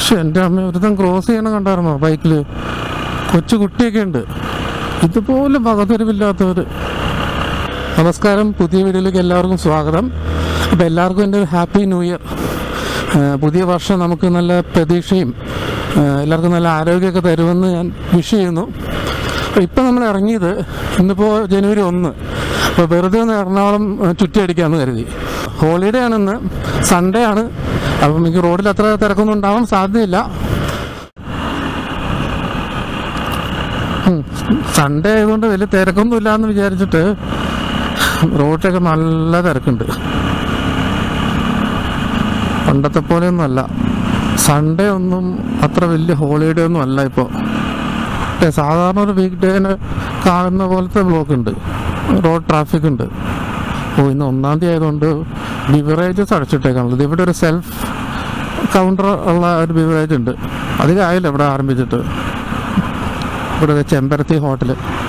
പക്ഷെ എൻ്റെ അമ്മ ഒരുത്തം ക്രോസ് ചെയ്യണം കണ്ടായിരുന്നോ ബൈക്കിൽ കൊച്ചു കുട്ടിയൊക്കെ ഉണ്ട് ഇതുപോലെ വകതിരിവില്ലാത്തവർ നമസ്കാരം പുതിയ വീഡിയോയിലേക്ക് എല്ലാവർക്കും സ്വാഗതം അപ്പോൾ എല്ലാവർക്കും എൻ്റെ ഒരു ഹാപ്പി ന്യൂ ഇയർ പുതിയ വർഷം നമുക്ക് നല്ല പ്രതീക്ഷയും ആ, എല്ലാവർക്കും നല്ല ആരോഗ്യമൊക്കെ തരുമെന്ന് ഞാൻ വിഷ് ചെയ്യുന്നു അപ്പോൾ ഇപ്പം നമ്മൾ ഇറങ്ങിയത് ഇന്നിപ്പോൾ ജനുവരി ഒന്ന് അപ്പോൾ വെറുതെ ഒന്ന് എറണാകുളം ആ, ചുറ്റിയടിക്കാമെന്ന് കരുതി ഹോളിഡേ ആണെന്ന് സൺഡേ ആണ് അപ്പം എനിക്ക് റോഡിൽ അത്ര തിരക്കൊന്നും ഉണ്ടാവാൻ സാധ്യതയില്ല സൺഡേ ആയതുകൊണ്ട് വലിയ തിരക്കൊന്നും ഇല്ല എന്ന് വിചാരിച്ചിട്ട് റോഡിലൊക്കെ നല്ല തിരക്കുണ്ട് പണ്ടത്തെ പോലെയൊന്നും അല്ല സൺഡേ ഒന്നും അത്ര വലിയ ഹോളിഡേ ഒന്നും അല്ല ഇപ്പോൾ സാധാരണ ഒരു വീക്ക് ഡേനെ കാണുന്ന പോലത്തെ ബ്ലോക്ക് ഉണ്ട് റോഡ് ട്രാഫിക് ഉണ്ട് ഓ ഇന്ന് ഒന്നാം തീയതി ആയതുകൊണ്ട് ബിവറേജസ് അടച്ചിട്ടേക്കാണുള്ളത് ഇവിടെ ഒരു സെൽഫ് കൗണ്ടർ ഉള്ള ഒരു ബിവറേജ് ഉണ്ട് അധികം ആയില്ല ഇവിടെ ആരംഭിച്ചിട്ട് ഇവിടെ ഒരു ചെമ്പരത്തി ഹോട്ടൽ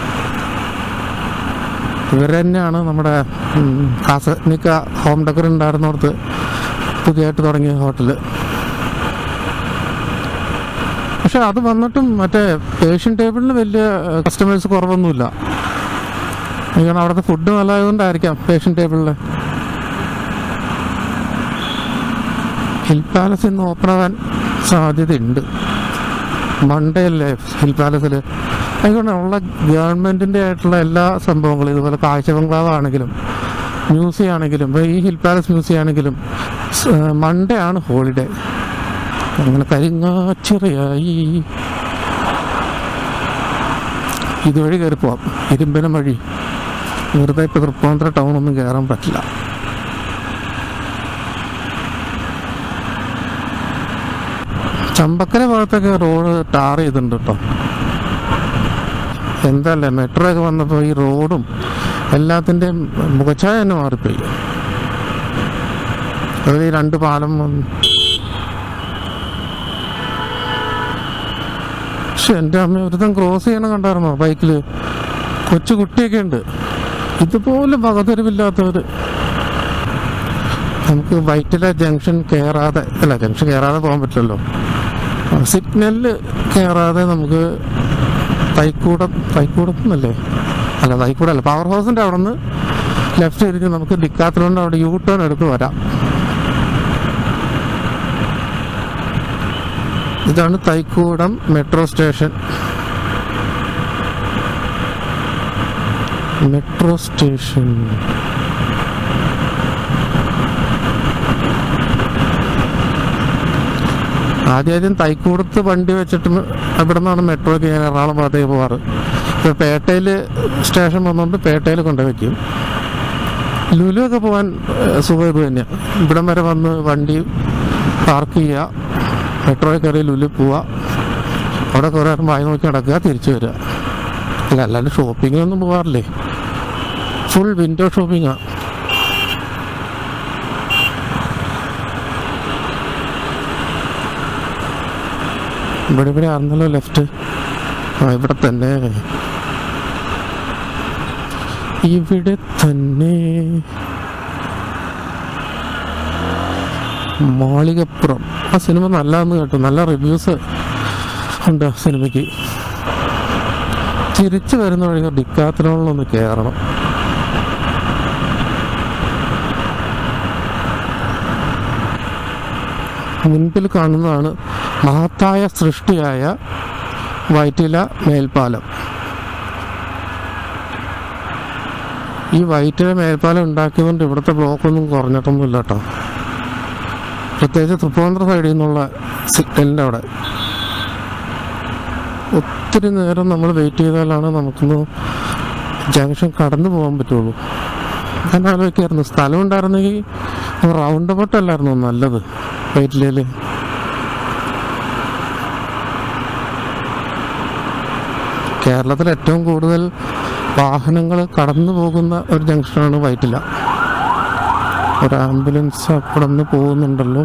ഇവർ തന്നെയാണ് നമ്മുടെ ഉം, കാസനിക്ക ഹോം ഡെക്കർ ഉണ്ടായിരുന്നിടത്ത് പുതിയതായിട്ട് തുടങ്ങിയ ഹോട്ടൽ പക്ഷെ അത് വന്നിട്ടും മറ്റേ ഏഷ്യൻ ടേബിളിന് വലിയ കസ്റ്റമേഴ്സ് കുറവൊന്നുമില്ല കാരണം അവിടുത്തെ ഫുഡ് നല്ലതായതുകൊണ്ടായിരിക്കാം ഏഷ്യൻ ടേബിളിൽ ഹിൽ പാലസ് ഇന്ന് ഓപ്പൺ ആവാൻ സാധ്യതയുണ്ട് മൺഡേ അല്ലേ ഹിൽ പാലസിൽ അതുകൊണ്ട് ഉള്ള ഗവൺമെൻറ്റിൻ്റെ ആയിട്ടുള്ള എല്ലാ സംഭവങ്ങളും ഇതുപോലെ കാഴ്ച ബംഗ്ലാവ് ആണെങ്കിലും മ്യൂസിയം ആണെങ്കിലും ഇപ്പോൾ ഈ ഹിൽ പാലസ് മ്യൂസിയം ആണെങ്കിലും മൺഡേ ആണ് ഹോളിഡേ അങ്ങനെ കരിങ്ങാച്ചിറയായി ഇതുവഴി കയറി പോവാം ഇരുമ്പനം വഴി വെറുതെ ഇപ്പോൾ തൃപ്പൂണിത്തുറ ടൗൺ ഒന്നും കയറാൻ പറ്റില്ല ചമ്പക്കര ഭാഗത്തൊക്കെ റോഡ് ടാർ ചെയ്തിട്ടുണ്ട് കേട്ടോ എന്തല്ലേ മെട്രോ ഒക്കെ വന്നപ്പോൾ ഈ റോഡും എല്ലാത്തിൻ്റെയും മുഖച്ഛായ തന്നെ മാറിപ്പോയി അതിൽ ഈ രണ്ട് പാലം വന്ന് പക്ഷെ എൻ്റെ അമ്മ ഒരുത്തം ക്രോസ് ചെയ്യണം കണ്ടായിരുന്നോ ബൈക്കിൽ കൊച്ചു കുട്ടിയൊക്കെ ഉണ്ട് ഇതുപോലെ വകതിരിവില്ലാത്തവർ നമുക്ക് വൈറ്റില ജംഗ്ഷൻ കയറാതെ അല്ല ജംഗ്ഷൻ കയറാതെ പോകാൻ പറ്റില്ലല്ലോ സിഗ്നലിൽ കയറാതെ നമുക്ക് തൈക്കൂടം തൈക്കൂടം എന്നല്ലേ അല്ല തൈക്കൂടം അല്ല പവർ ഹൗസിൻ്റെ അവിടെ നിന്ന് ലെഫ്റ്റ് തിരിഞ്ഞ് നമുക്ക് ഡിക്കാത്തിലോണ്ട് അവിടെ യൂ ടേൺ എടുത്ത് വരാം ഇതാണ് Thaikoodam metro station metro station ആദ്യം തൈക്കൂടത്ത് വണ്ടി വെച്ചിട്ട് അവിടെ നിന്നാണ് മെട്രോയ്ക്ക് ഞാൻ എറണാകുളം ഭാഗത്തേക്ക് പോവാറ് ഇപ്പോൾ പേട്ടയിൽ സ്റ്റേഷൻ വന്നുകൊണ്ട് പേട്ടയിൽ കൊണ്ടുവയ്ക്കും ലുലു ഒക്കെ പോകാൻ ഏഹ്, സുഖം ഇത് തന്നെയാണ് ഇവിടം വരെ വന്ന് വണ്ടി പാർക്ക് ചെയ്യുക മെട്രോയിൽ കയറി ലുലു പോവുക അവിടെ കുറേ നേരം വായി നോക്കി നടക്കുക തിരിച്ചു വരിക അല്ല അല്ലാണ്ട് ഷോപ്പിങ്ങിനൊന്നും പോകാറില്ലേ ഫുൾ വിൻഡോ ഷോപ്പിങ്ങാണ് ഇവിടെ ഇവിടെ ആയിരുന്നല്ലോ ലെഫ്റ്റ് ആ ഇവിടെ തന്നെ ഇവിടെ തന്നെ മാളികപ്പുറം ആ സിനിമ നല്ലതെന്ന് കേട്ടു നല്ല റിവ്യൂസ് ഉണ്ട് ആ സിനിമയ്ക്ക് തിരിച്ചു വരുന്ന വഴി ഡിക്കാത്തിനോളൊന്ന് കയറണം മുൻപിൽ കാണുന്നതാണ് മഹത്തായ സൃഷ്ടിയായ വൈറ്റില മേൽപ്പാലം ഈ വൈറ്റില മേൽപ്പാലം ഉണ്ടാക്കിയതുകൊണ്ട് ഇവിടുത്തെ ബ്ലോക്കൊന്നും കുറഞ്ഞിട്ടൊന്നുമില്ല കേട്ടോ പ്രത്യേകിച്ച് തൃപ്പൂണിത്തുറ സൈഡിൽ നിന്നുള്ള സിഗ്നലിൻ്റെ അവിടെ ഒത്തിരി നേരം നമ്മൾ വെയിറ്റ് ചെയ്താലാണ് നമുക്കൊന്ന് ജംഗ്ഷൻ കടന്നു പോകാൻ പറ്റുള്ളൂ ഞാൻ ആലോചിക്കായിരുന്നു സ്ഥലം ഉണ്ടായിരുന്നെങ്കിൽ റൗണ്ട് അബൌട്ട് അല്ലായിരുന്നു നല്ലത് വൈറ്റിലയിൽ കേരളത്തിൽ ഏറ്റവും കൂടുതൽ വാഹനങ്ങൾ കടന്നു പോകുന്ന ഒരു ജംഗ്ഷനാണ് വൈറ്റില ഒരു ആംബുലൻസ് അവിടെ നിന്ന് പോകുന്നുണ്ടല്ലോ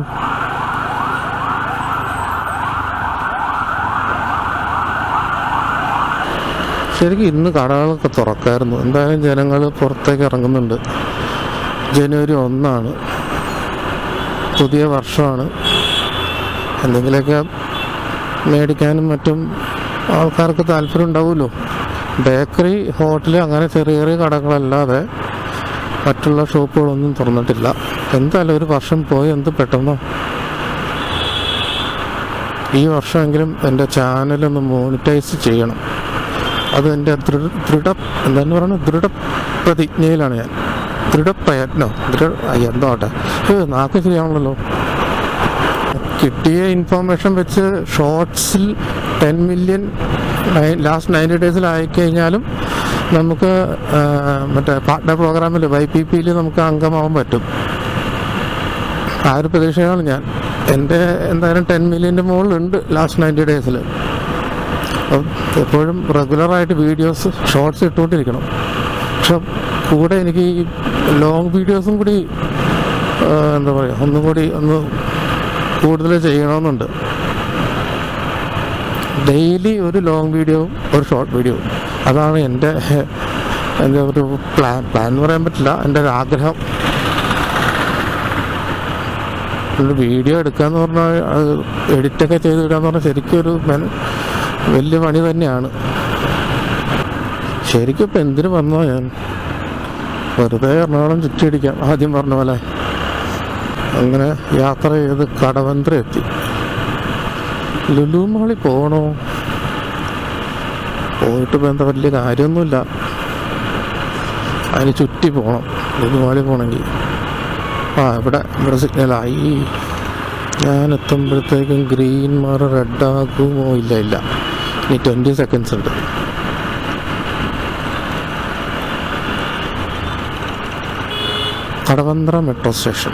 ശരിക്കും ഇന്ന് കടകളൊക്കെ തുറക്കായിരുന്നു എന്തായാലും ജനങ്ങൾ പുറത്തേക്ക് ഇറങ്ങുന്നുണ്ട് ജനുവരി ഒന്നാണ് പുതിയ വർഷമാണ് എന്തെങ്കിലുമൊക്കെ മേടിക്കാനും മറ്റും ആൾക്കാർക്ക് താല്പര്യം ഉണ്ടാവുമല്ലോ ബേക്കറി ഹോട്ടൽ അങ്ങനെ ചെറിയ ചെറിയ കടകളല്ലാതെ മറ്റുള്ള ഷോപ്പുകളൊന്നും തുറന്നിട്ടില്ല എന്തായാലും ഒരു വർഷം പോയി എന്ത് പെട്ടെന്നോ ഈ വർഷമെങ്കിലും എൻ്റെ ചാനലൊന്ന് മോണിറ്റൈസ് ചെയ്യണം അത് എൻ്റെ ദൃഢ ദൃഢ എന്താണ് പറയുന്നത് ദൃഢ പ്രതിജ്ഞയിലാണ് ഞാൻ ദൃഢപ്രയത്നം ദൃഢ അയ്യ, എന്തോ ആട്ടെ ഏ നാക്ക് ശരിയാണല്ലോ കിട്ടിയ ഇൻഫോർമേഷൻ വെച്ച് ഷോർട്സിൽ ടെൻ മില്യൺ ലാസ്റ്റ് നയൻറ്റി ഡേയ്സിൽ ആയിക്കഴിഞ്ഞാലും നമുക്ക് ആ, മറ്റേ പാർട്ട്ണർ പ്രോഗ്രാമിൽ വൈ പി പിയിൽ നമുക്ക് അംഗമാവാൻ പറ്റും ആ ഒരു പ്രതീക്ഷയാണ് ഞാൻ എൻ്റെ എന്തായാലും ടെൻ മില്യൻ്റെ മുകളിലുണ്ട് ലാസ്റ്റ് നയൻറ്റി ഡേയ്സിൽ അപ്പം എപ്പോഴും റെഗുലറായിട്ട് വീഡിയോസ് ഷോർട്സ് ഇട്ടുകൊണ്ടിരിക്കണം പക്ഷെ കൂടെ എനിക്ക് ഈ ലോങ് വീഡിയോസും കൂടി ആ, എന്താ പറയുക ഒന്നും കൂടി ഒന്ന് കൂടുതൽ ചെയ്യണമെന്നുണ്ട് ഡെയിലി ഒരു ലോങ് വീഡിയോവും ഒരു ഷോർട്ട് വീഡിയോവും അതാണ് എൻ്റെ എൻ്റെ ഒരു പ്ലാൻ പ്ലാൻ എന്ന് പറയാൻ പറ്റില്ല എൻ്റെ ഒരു ആഗ്രഹം ഒരു വീഡിയോ എടുക്കാന്ന് പറഞ്ഞാൽ അത് എഡിറ്റൊക്കെ ചെയ്ത് വിടാന്ന് പറഞ്ഞാൽ ശരിക്കും ഒരു മെന വലിയ പണി തന്നെയാണ് ശരിക്കും ഇപ്പം എന്തിനു വന്നോ ഞാൻ വെറുതെ എറണാകുളം ചുറ്റിയടിക്കാം ആദ്യം പറഞ്ഞ പോലെ അങ്ങനെ യാത്ര ചെയ്ത് കടവന്ത്ര എത്തി ലുലു മാളിൽ പോകണോ പോയിട്ട് ഇപ്പം എന്താ വലിയ കാര്യമൊന്നുമില്ല അതിന് ചുറ്റി പോകണം ലുലു മാളിൽ പോകണമെങ്കിൽ ആ ഇവിടെ ഇവിടെ സിഗ്നലായി ഞാൻ എത്തുമ്പോഴത്തേക്കും ഗ്രീൻ മാറി റെഡ് ആകുമോ ഇല്ല ഇല്ല ഇനി ട്വൻറ്റി സെക്കൻഡ്സ് ഉണ്ട് കടവന്ത്ര മെട്രോ സ്റ്റേഷൻ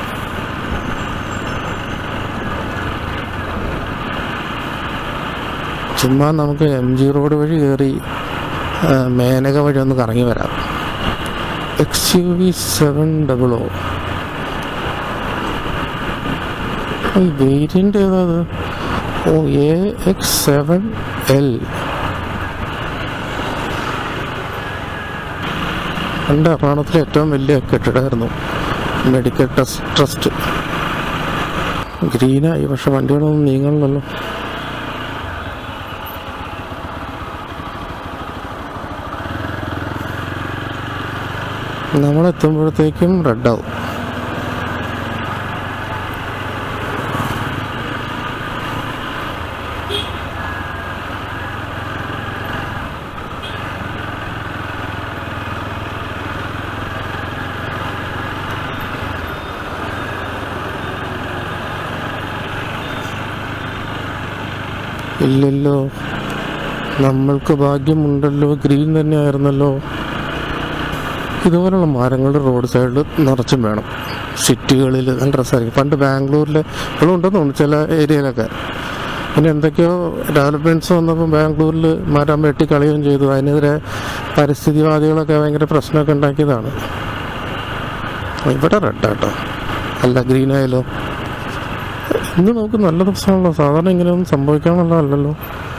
ചുമ്മാ നമുക്ക് എം ജി റോഡ് വഴി കയറി ആ, മേനക വഴി ഒന്ന് കറങ്ങി വരാം X U V seven double O variant ഏതാ അത്? ഓ എ എക്സ് സെവൻ എൽ എൻ്റെ എറണാകുളത്തിലെ ഏറ്റവും വലിയ കെട്ടിടമായിരുന്നു മെഡിക്കൽ ടെസ്റ്റ് ട്രസ്റ്റ് ഗ്രീനായി പക്ഷെ വണ്ടികളൊന്നും നീങ്ങണമല്ലോ നമ്മളെത്തുമ്പോഴത്തേക്കും റെഡാവും ഇല്ലല്ലോ നമ്മൾക്ക് ഭാഗ്യമുണ്ടല്ലോ ഗ്രീൻ തന്നെയായിരുന്നല്ലോ ഇതുപോലുള്ള മരങ്ങൾ റോഡ് സൈഡിൽ നിറച്ചും വേണം സിറ്റികളിൽ നല്ല രസമായിരിക്കും പണ്ട് ബാംഗ്ലൂരിൽ ഇപ്പോഴും ഉണ്ടെന്ന് തോന്നുന്നു ചില ഏരിയയിലൊക്കെ പിന്നെ എന്തൊക്കെയോ ഡെവലപ്മെൻറ്റ്സ് വന്നപ്പോൾ ബാംഗ്ലൂരിൽ മരം വെട്ടി കളയുകയും ചെയ്തു അതിനെതിരെ പരിസ്ഥിതിവാദികളൊക്കെ ഭയങ്കര പ്രശ്നമൊക്കെ ഉണ്ടാക്കിയതാണ് ഇവിടെ റെഡാട്ടോ അല്ല ഗ്രീൻ ആയാലോ ഇന്ന് നമുക്ക് നല്ല ദിവസമാണല്ലോ സാധാരണ ഇങ്ങനെയൊന്നും സംഭവിക്കാനുള്ളതല്ലല്ലോ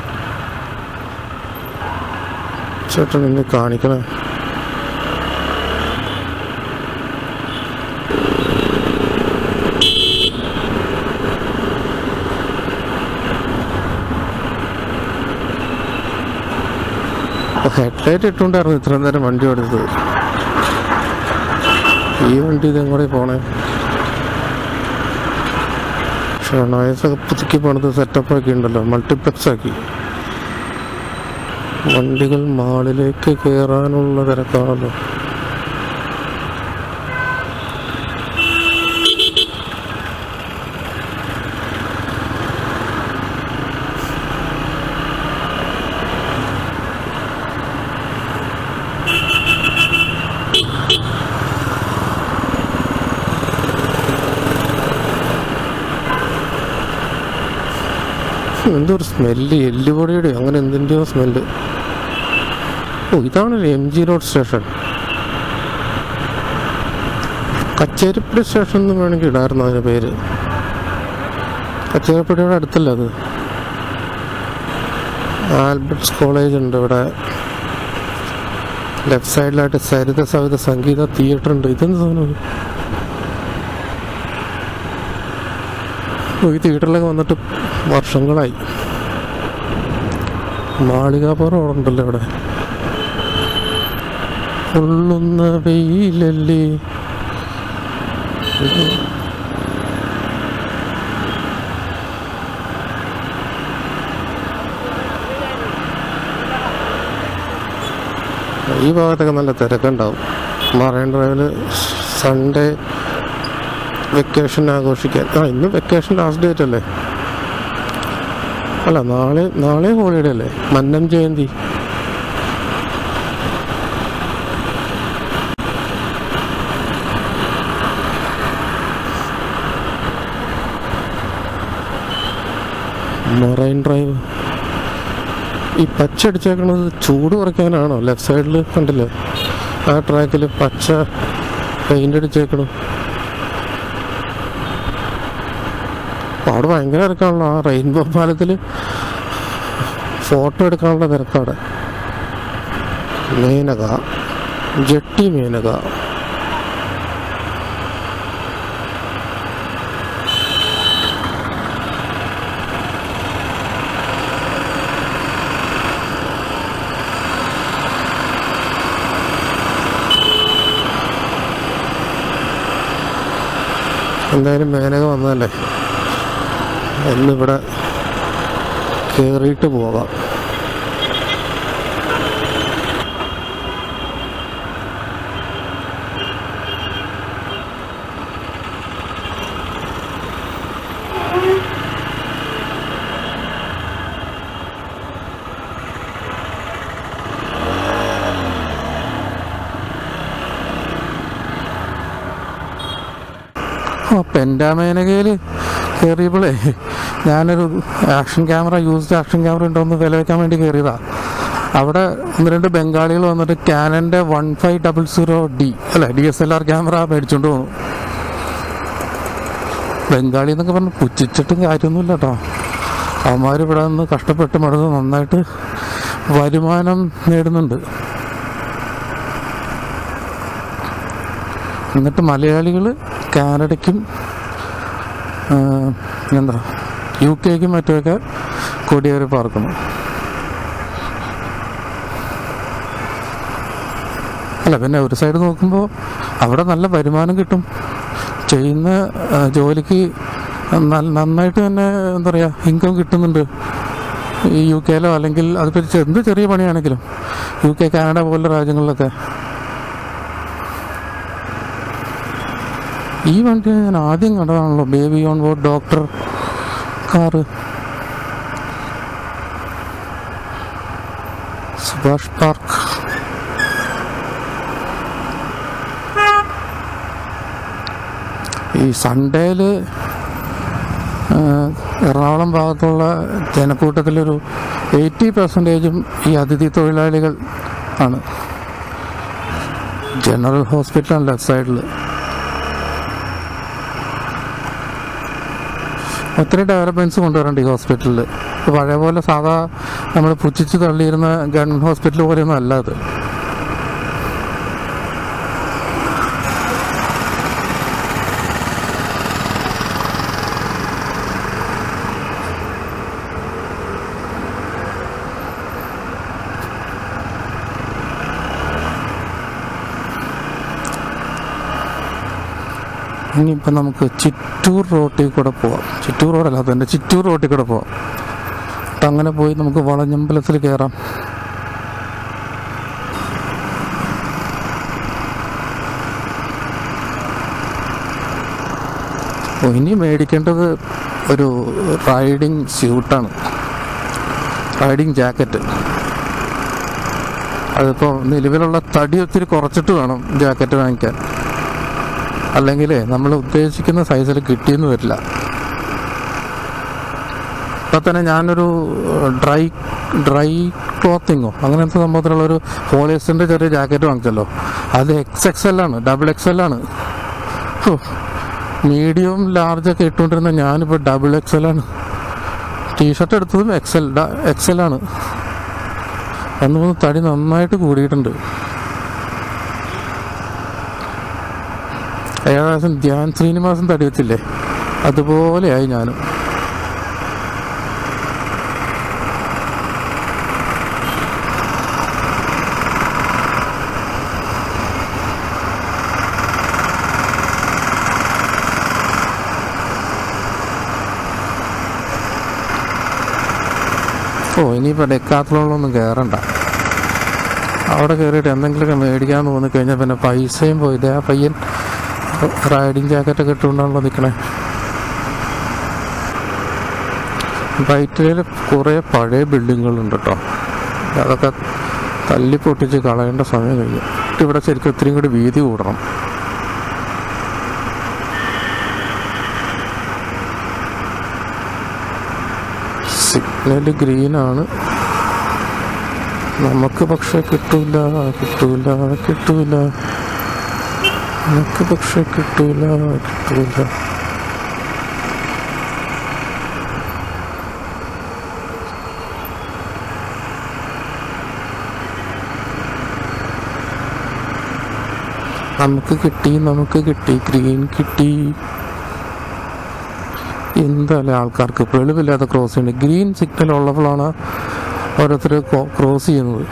ചേട്ടൻ ഇന്ന് കാണിക്കണേ ഹെഡ്ലൈറ്റ് ഇട്ടുകൊണ്ടായിരുന്നു ഇത്രയും നേരം വണ്ടി ഓടിച്ചത് ഈ വണ്ടി ഇതെങ്ങോടെ പോണേ ഷണോയസൊക്കെ പുതുക്കി പണിത് സെറ്റപ്പ് ഒക്കെ ഉണ്ടല്ലോ മൾട്ടിപ്ലക്സ് ആക്കി വണ്ടികൾ മാളിലേക്ക് കയറാനുള്ള തിരക്കാണല്ലോ എന്തോ ഒരു സ്മെല്ല് എല്ലുപൊടിയുടെ അങ്ങനെ എന്തിൻ്റെയോ സ്മെല്ല് ഓ ഇതാണല്ലേ M G road station Kacheripady station എന്ന് വേണമെങ്കിൽ ഇടായിരുന്നു അതിൻ്റെ പേര് കച്ചേരിപ്പടിയുടെ അടുത്തല്ല അത് ആൽബർട്ട്സ് കോളേജ് ഉണ്ട് ഇവിടെ ലെഫ്റ്റ് സൈഡിലായിട്ട് സരിത സവിത സംഗീത തിയേറ്റർ ഉണ്ട് ഇതെന്ത് സാധനം ഈ തിയേറ്ററിലൊക്കെ വന്നിട്ട് വർഷങ്ങളായി മാളികാപ്പുറം അവിടെ ഉണ്ടല്ലോ ഇവിടെ കൊള്ളുന്ന വെയിലല്ലേ ഇത് ഈ ഭാഗത്തൊക്കെ നല്ല തിരക്കുണ്ടാവും മറൈൻ ഡ്രൈവിൽ സൺഡേ വെക്കേഷൻ ആഘോഷിക്കാൻ ആ ഇന്ന് വെക്കേഷൻ ലാസ്റ്റ് ഡേറ്റ് അല്ലേ അല്ല നാളെ നാളെ ഹോളിഡേ അല്ലേ മന്നം ജയന്തി മറൈൻ ഡ്രൈവ് ഈ പച്ച അടിച്ചേക്കണത് ചൂട് കുറയ്ക്കാനാണോ ലെഫ്റ്റ് സൈഡിൽ കണ്ടില്ലേ ആ ട്രാക്കിൽ പച്ച പെയിൻ്റ് അടിച്ചേക്കണം അപ്പോൾ അവിടെ ഭയങ്കര തിരക്കാണല്ലോ ആ റെയിൻബോ പാലത്തിൽ ഫോട്ടോ എടുക്കാനുള്ള തിരക്കവിടെ മേനക ജെട്ടി മേനക എന്തായാലും മേനക വന്നതല്ലേ എന്നിവിടെ കയറിയിട്ട് പോകാം ആ പെൻഡാമേനകയിൽ കയറിയപ്പോഴേ ഞാനൊരു action camera used action camera ഉണ്ടോന്ന് വില വെക്കാൻ വേണ്ടി കയറിയതാ അവിടെ ഒന്ന് രണ്ട് ബംഗാളികൾ വന്നിട്ട് ക്യാനൻ്റെ one five double zero D അല്ല D S L R camera മേടിച്ചോണ്ട് പോന്നു ബംഗാളി എന്നൊക്കെ പറഞ്ഞ് പുച്ഛിച്ചിട്ടും കാര്യമൊന്നുമില്ല കേട്ടോ അവന്മാർ ഇവിടെ നിന്ന് കഷ്ടപ്പെട്ട് മടങ്ങ് നന്നായിട്ട് വരുമാനം നേടുന്നുണ്ട് എന്നിട്ട് മലയാളികൾ കാനഡയ്ക്കും ആ, എന്താ യു കെക്കും മറ്റുമൊക്കെ കൊടിയേറി പാർക്കുന്നു അല്ല പിന്നെ ഒരു സൈഡ് നോക്കുമ്പോൾ അവിടെ നല്ല വരുമാനം കിട്ടും ചെയ്യുന്ന ആ, ജോലിക്ക് നല്ല- നന്നായിട്ട് തന്നെ എന്താ പറയുക ഇൻകം കിട്ടുന്നുണ്ട് ഈ യു കെയിലോ അല്ലെങ്കിൽ അതിപ്പോൾ ചെ- എന്ത് ചെറിയ പണിയാണെങ്കിലും യു കെ കാനഡ പോലുള്ള രാജ്യങ്ങളിലൊക്കെ ഈ വണ്ടി ഞാൻ ആദ്യം കണ്ടതാണല്ലോ baby on board doctor car Subhash park ഈ സൺഡേയിൽ എറണാകുളം ഭാഗത്തുള്ള ജനക്കൂട്ടത്തിലൊരു എയ്റ്റി പെർസെൻറ്റേജും ഈ അതിഥി തൊഴിലാളികൾ ആണ് ജനറൽ ഹോസ്പിറ്റലാണ് ലെഫ്റ്റ് സൈഡിൽ ഒത്തിരി ഡെവലപ്മെൻറ്റ്സ് കൊണ്ടുവരണ്ട് ഈ ഹോസ്പിറ്റലിൽ ഇപ്പോൾ പഴയ പോലെ സാധാ നമ്മൾ പുച്ഛിച്ച് തള്ളിയിരുന്ന ഗവൺമെൻറ് ഹോസ്പിറ്റൽ പോലെയൊന്നും അല്ല അത് ഇനിയിപ്പോൾ നമുക്ക് ചിറ്റൂർ റോട്ടിൽ കൂടെ പോവാം ചിറ്റൂർ റോഡല്ല അതെൻ്റെ ചിറ്റൂർ റോട്ടിൽ കൂടെ പോവാം അപ്പം അങ്ങനെ പോയി നമുക്ക് വളഞ്ഞമ്പലത്തിൽ കയറാം ഓ, ഇനി മേടിക്കേണ്ടത് ഒരു റൈഡിങ് സ്യൂട്ടാണ് റൈഡിങ് ജാക്കറ്റ് അതിപ്പോൾ നിലവിലുള്ള തടി ഒത്തിരി കുറച്ചിട്ട് വേണം ജാക്കറ്റ് വാങ്ങിക്കാൻ അല്ലെങ്കിൽ നമ്മൾ ഉദ്ദേശിക്കുന്ന സൈസിൽ കിട്ടിയെന്ന് വരില്ല ഇപ്പം തന്നെ ഞാനൊരു ഡ്രൈ ഡ്രൈ ക്ലോത്തിങ്ങോ അങ്ങനത്തെ സംഭവത്തിലുള്ളൊരു പോളിയസ്റ്ററിൻ്റെ ചെറിയ ജാക്കറ്റ് വാങ്ങിച്ചല്ലോ അത് എക്സ് എക്സ് എൽ ആണ് ഡബിൾ എക്സ് എൽ ആണ് മീഡിയം ലാർജൊക്കെ ഇട്ടുകൊണ്ടിരുന്ന ഞാനിപ്പോൾ ഡബിൾ എക്സ് എൽ ആണ് ടീഷർട്ട് എടുത്തതും എക്സ് എൽ എക്സ് എൽ ആണ് അന്ന് മൂന്ന് തടി നന്നായിട്ട് കൂടിയിട്ടുണ്ട് ഏകദേശം ധ്യാൻ ശ്രീനിവാസൻ തടി വെച്ചില്ലേ അതുപോലെയായി ഞാനും ഓ ഇനിയിപ്പോൾ ഡെക്കാത്തലോളൊന്നും കയറണ്ട അവിടെ കയറിയിട്ട് എന്തെങ്കിലുമൊക്കെ മേടിക്കാൻ തോന്നി കഴിഞ്ഞാൽ പിന്നെ പൈസയും പോയി ഇതേ ആ പയ്യൻ റൈഡിങ് ജാക്കറ്റൊക്കെ ഇട്ടുകൊണ്ടാണല്ലോ നിൽക്കണേ വൈറ്റിലയിൽ കുറേ പഴയ ബിൽഡിങ്ങുകളുണ്ട് കേട്ടോ അതൊക്കെ തല്ലി പൊട്ടിച്ച് കളയേണ്ട സമയം കഴിഞ്ഞു ഇവിടെ ശരിക്കും ഒത്തിരി കൂടി വീതി കൂടണം സിഗ്നൽ ഗ്രീനാണ് നമുക്ക് പക്ഷെ കിട്ടൂല കിട്ടൂല കിട്ടൂല നമുക്ക് പക്ഷെ കിട്ടൂല കിട്ടൂല നമുക്ക് കിട്ടി നമുക്ക് കിട്ടി ഗ്രീൻ കിട്ടി എന്തായാലും ആൾക്കാർക്ക് വെളിവില്ലാതെ ക്രോസ് ചെയ്യുന്നത് ഗ്രീൻ സിഗ്നൽ ഉള്ളപ്പോഴാണ് ഓരോരുത്തർ ക്രോസ് ചെയ്യുന്നത്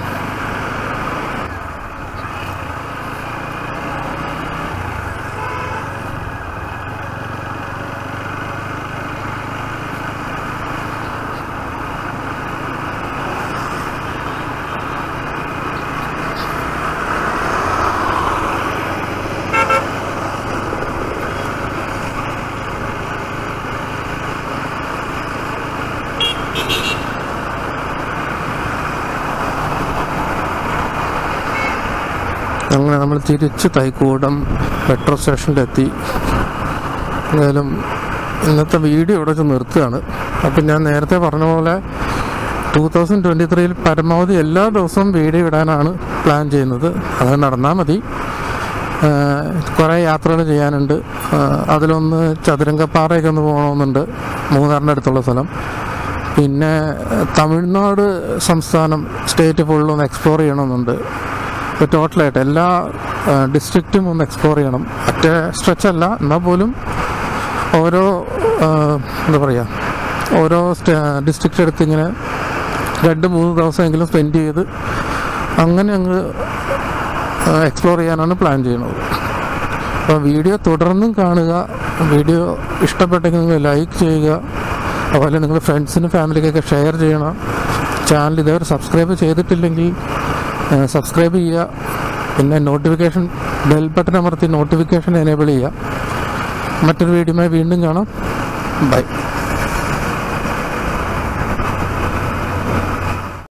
അങ്ങനെ നമ്മൾ തിരിച്ച് തൈക്കൂടം മെട്രോ സ്റ്റേഷനിലെത്തി എന്തായാലും ഇന്നത്തെ വീഡിയോ ഇവിടെ വെച്ച് നിർത്തുകയാണ് അപ്പം ഞാൻ നേരത്തെ പറഞ്ഞ പോലെ ടൂ തൗസൻഡ് ട്വൻറ്റി ത്രീയിൽ പരമാവധി എല്ലാ ദിവസവും വീഡിയോ ഇടാനാണ് പ്ലാൻ ചെയ്യുന്നത് അത് നടന്നാൽ മതി കുറേ യാത്രകൾ ചെയ്യാനുണ്ട് ആ, അതിലൊന്ന് ചതുരംഗപ്പാറയൊക്കെ ഒന്ന് പോകണമെന്നുണ്ട് മൂന്നാറിൻ്റെ അടുത്തുള്ള സ്ഥലം പിന്നെ തമിഴ്നാട് സംസ്ഥാനം സ്റ്റേറ്റ് ഫുള്ളും ഒന്ന് എക്സ്പ്ലോർ ചെയ്യണമെന്നുണ്ട് ഇപ്പോൾ ടോട്ടലായിട്ട് എല്ലാ ഡിസ്ട്രിക്റ്റും ഒന്ന് എക്സ്പ്ലോർ ചെയ്യണം മറ്റേ സ്ട്രെച്ച് അല്ല എന്നാൽ പോലും ഓരോ ആ, എന്താ പറയുക ഓരോ ഡിസ്ട്രിക്റ്റ് എടുത്ത് ഇങ്ങനെ രണ്ട് മൂന്ന് ദിവസമെങ്കിലും സ്പെൻഡ് ചെയ്ത് അങ്ങനെ അങ്ങ് എക്സ്പ്ലോർ ചെയ്യാനാണ് പ്ലാൻ ചെയ്യുന്നത് അപ്പോൾ വീഡിയോ തുടർന്നും കാണുക വീഡിയോ ഇഷ്ടപ്പെട്ടെങ്കിൽ നിങ്ങൾ ലൈക്ക് ചെയ്യുക അതുപോലെ നിങ്ങൾ ഫ്രണ്ട്സിനും ഫാമിലിക്കൊക്കെ ഷെയർ ചെയ്യണം ചാനൽ ഇതുവരെ സബ്സ്ക്രൈബ് ചെയ്തിട്ടില്ലെങ്കിൽ സബ്സ്ക്രൈബ് ചെയ്യുക പിന്നെ നോട്ടിഫിക്കേഷൻ ബെൽ ബട്ടൺ അമർത്തി നോട്ടിഫിക്കേഷൻ എനേബിൾ ചെയ്യുക മറ്റൊരു വീഡിയോയുമായി വീണ്ടും കാണാം ബൈ